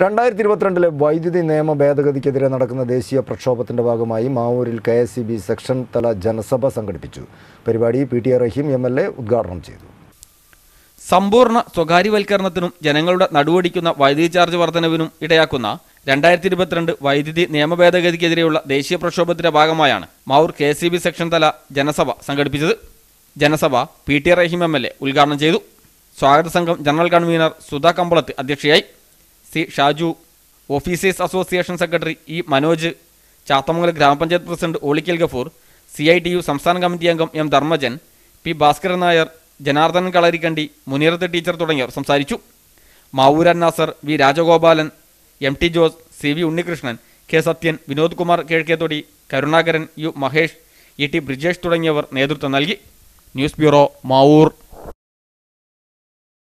രണ്ടായിരത്തി ഇരുപത്തിരണ്ടിലെ വൈദ്യുതി നിയമ ഭേദഗതിക്കെതിരെ നടക്കുന്ന ദേശീയ പ്രക്ഷോഭത്തിന്റെ ഭാഗമായി മാവൂരിൽ K S C B section തല ജനസഭ സംഘടിപ്പിച്ചു പരിപാടി P T A Rahim M L A ഉദ്ഘാടനം ചെയ്തു സമ്പൂർണ്ണ സ്വകാര്യവൽക്കരണത്തിനും ജനങ്ങളുടെ നടുവടിക്കുന്ന വൈദ്യുതി ചാർജ് വർധനവിനും ഇടയാക്കുന്ന രണ്ടായിരത്തി ഇരുപത്തിരണ്ട് വൈദ്യുതി നിയമ ഭേദഗതിക്കെതിരെയുള്ള ദേശീയ പ്രക്ഷോഭത്തിന്റെ ഭാഗമായാണ് Mavoor K C B section തല ജനസഭ സംഘടിപ്പിച്ചത് ജനസഭ P T Rahim M L A ഉദ്ഘാടനം ചെയ്തു സ്വാഗത സംഘം ജനറൽ കൺവീനർ സുധാ കമ്പളത്ത് അധ്യക്ഷയായി C Shaju officers association secretary E Manoj Chathamangalam ഗ്രാമപഞ്ചായത്ത് president Olikkal Gafoor C I T U സംസ്ഥാന കമ്മിറ്റി അംഗം M Dharmajan P Bhaskaran Nair Janardhanan Kalarikkandi Muneerath teacher തുടങ്ങിയവർ സംസാരിച്ചു Mavooran Nasar V Rajagopalan M T Jose C V Unnikrishnan K Sathyan Vinod Kumar Kizhakkethodi Karunakaran U Mahesh E T Brijesh തുടങ്ങിയവർ നേതൃത്വം നൽകി ന്യൂസ് ബ്യൂറോ മാവൂർ